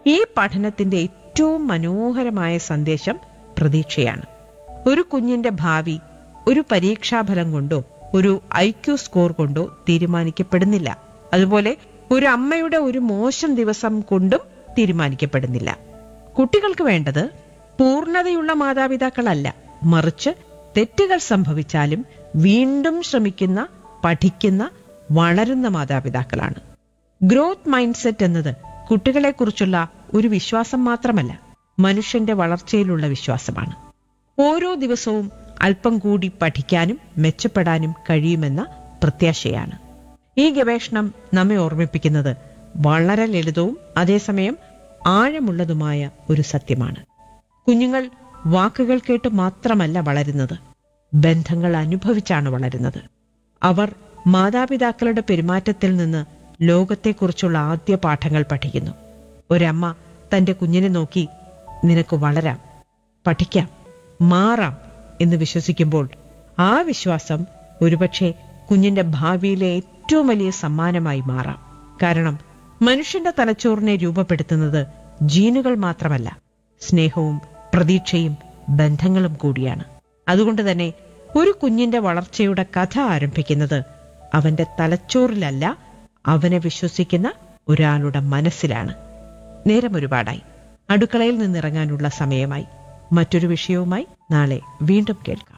ഈ പഠനത്തിന്റെ ഏറ്റവും മനോഹരമായ സന്ദേശം പ്രതീക്ഷയാണ് ഒരു കുഞ്ഞിന്റെ ഭാവി ഒരു പരീക്ഷാഫലം കൊണ്ടോ ഒരു ഐ ക്യു സ്കോർ കൊണ്ടോ തീരുമാനിക്കപ്പെടുന്നില്ല അതുപോലെ ഒരു അമ്മയുടെ ഒരു മോശം ദിവസം കൊണ്ടും തീരുമാനിക്കപ്പെടുന്നില്ല കുട്ടികൾക്ക് വേണ്ടത് പൂർണ്ണതയുള്ള മാതാപിതാക്കളല്ല മറിച്ച് തെറ്റുകൾ സംഭവിച്ചാലും വീണ്ടും ശ്രമിക്കുന്ന പഠിക്കുന്ന വളരുന്ന മാതാപിതാക്കളാണ് ഗ്രോത്ത് മൈൻഡ് സെറ്റ് എന്നത് കുട്ടികളെക്കുറിച്ചുള്ള ഒരു വിശ്വാസം മാത്രമല്ല മനുഷ്യന്റെ വളർച്ചയിലുള്ള വിശ്വാസമാണ് ഓരോ ദിവസവും അല്പം കൂടി പഠിക്കാനും മെച്ചപ്പെടാനും കഴിയുമെന്ന പ്രത്യാശയാണ് ഈ ഗവേഷണം നമ്മെ ഓർമ്മിപ്പിക്കുന്നത് വളരെ ലളിതവും അതേസമയം ആഴമുള്ളതുമായ ഒരു സത്യമാണ് കുഞ്ഞുങ്ങൾ വാക്കുകൾ കേട്ട് മാത്രമല്ല വളരുന്നത് ബന്ധങ്ങൾ അനുഭവിച്ചാണ് വളരുന്നത് അവർ മാതാപിതാക്കളുടെ പെരുമാറ്റത്തിൽ നിന്ന് ലോകത്തെക്കുറിച്ചുള്ള ആദ്യ പാഠങ്ങൾ പഠിക്കുന്നു ഒരമ്മ തന്റെ കുഞ്ഞിനെ നോക്കി നിനക്ക് വളരാം പഠിക്കാം മാറാം എന്ന് വിശ്വസിക്കുമ്പോൾ ആ വിശ്വാസം ഒരുപക്ഷെ കുഞ്ഞിന്റെ ഭാവിയിലെ ഏറ്റവും വലിയ സമ്മാനമായി മാറാം കാരണം മനുഷ്യന്റെ തലച്ചോറിനെ രൂപപ്പെടുത്തുന്നത് ജീനുകൾ മാത്രമല്ല സ്നേഹവും പ്രതീക്ഷയും ബന്ധങ്ങളും കൂടിയാണ് അതുകൊണ്ട് തന്നെ ഒരു കുഞ്ഞിന്റെ വളർച്ചയുടെ കഥ ആരംഭിക്കുന്നത് അവന്റെ തലച്ചോറിലല്ല അവനെ വിശ്വസിക്കുന്ന ഒരാളുടെ മനസ്സിലാണ് നേരം ഒരുപാടായി അടുക്കളയിൽ നിന്നിറങ്ങാനുള്ള സമയമായി മറ്റൊരു വിഷയവുമായി നാളെ വീണ്ടും കേൾക്കാം